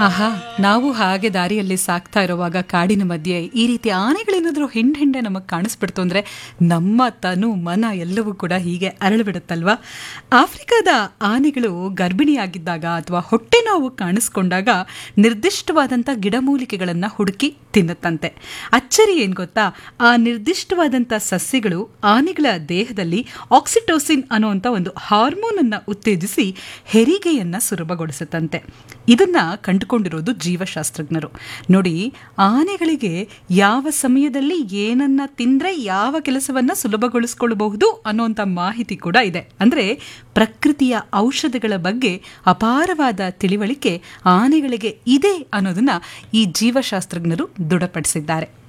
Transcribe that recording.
ಆಹಾ ನಾವು ಹಾಗೆ ದಾರಿಯಲ್ಲಿ ಸಾಕ್ತಾ ಇರುವಾಗ ಕಾಡಿನ ಮಧ್ಯೆ ಈ ರೀತಿ ಆನೆಗಳೇನಾದ್ರೂ ಹಿಂಡ್ ಹಿಂಡೆ ನಮಗೆ ಕಾಣಿಸ್ಬಿಡ್ತು ಅಂದ್ರೆ ನಮ್ಮ ತನು ಮನ ಎಲ್ಲವೂ ಕೂಡ ಹೀಗೆ ಅರಳಿಬಿಡುತ್ತಲ್ವಾ ಆಫ್ರಿಕಾದ ಆನೆಗಳು ಗರ್ಭಿಣಿಯಾಗಿದ್ದಾಗ ಅಥವಾ ಹೊಟ್ಟೆ ನೋವು ಕಾಣಿಸ್ಕೊಂಡಾಗ ನಿರ್ದಿಷ್ಟವಾದಂಥ ಗಿಡಮೂಲಿಕೆಗಳನ್ನು ಹುಡುಕಿ ತಿನ್ನುತ್ತಂತೆ ಅಚ್ಚರಿ ಏನ್ ಗೊತ್ತಾ ಆ ನಿರ್ದಿಷ್ಟವಾದಂಥ ಸಸ್ಯಗಳು ಆನೆಗಳ ದೇಹದಲ್ಲಿ ಆಕ್ಸಿಟೋಸಿನ್ ಅನ್ನುವಂಥ ಒಂದು ಹಾರ್ಮೋನ್ ಅನ್ನ ಉತ್ತೇಜಿಸಿ ಹೆರಿಗೆಯನ್ನ ಸುಲಭಗೊಳಿಸುತ್ತಂತೆ ಇದನ್ನ ಕಂಡುಕೊಂಡಿರೋದು ಜೀವಶಾಸ್ತ್ರಜ್ಞರು ನೋಡಿ ಆನೆಗಳಿಗೆ ಯಾವ ಸಮಯದಲ್ಲಿ ಏನನ್ನ ತಿಂದ್ರೆ ಯಾವ ಕೆಲಸವನ್ನ ಸುಲಭಗೊಳಿಸ್ಕೊಳ್ಬಹುದು ಅನ್ನುವಂಥ ಮಾಹಿತಿ ಕೂಡ ಇದೆ ಅಂದ್ರೆ ಪ್ರಕೃತಿಯ ಔಷಧಗಳ ಬಗ್ಗೆ ಅಪಾರವಾದ ತಿಳಿವಳಿಕೆ ಆನೆಗಳಿಗೆ ಇದೆ ಅನ್ನೋದನ್ನ ಈ ಜೀವಶಾಸ್ತ್ರಜ್ಞರು ದೃಢಪಡಿಸಿದ್ದಾರೆ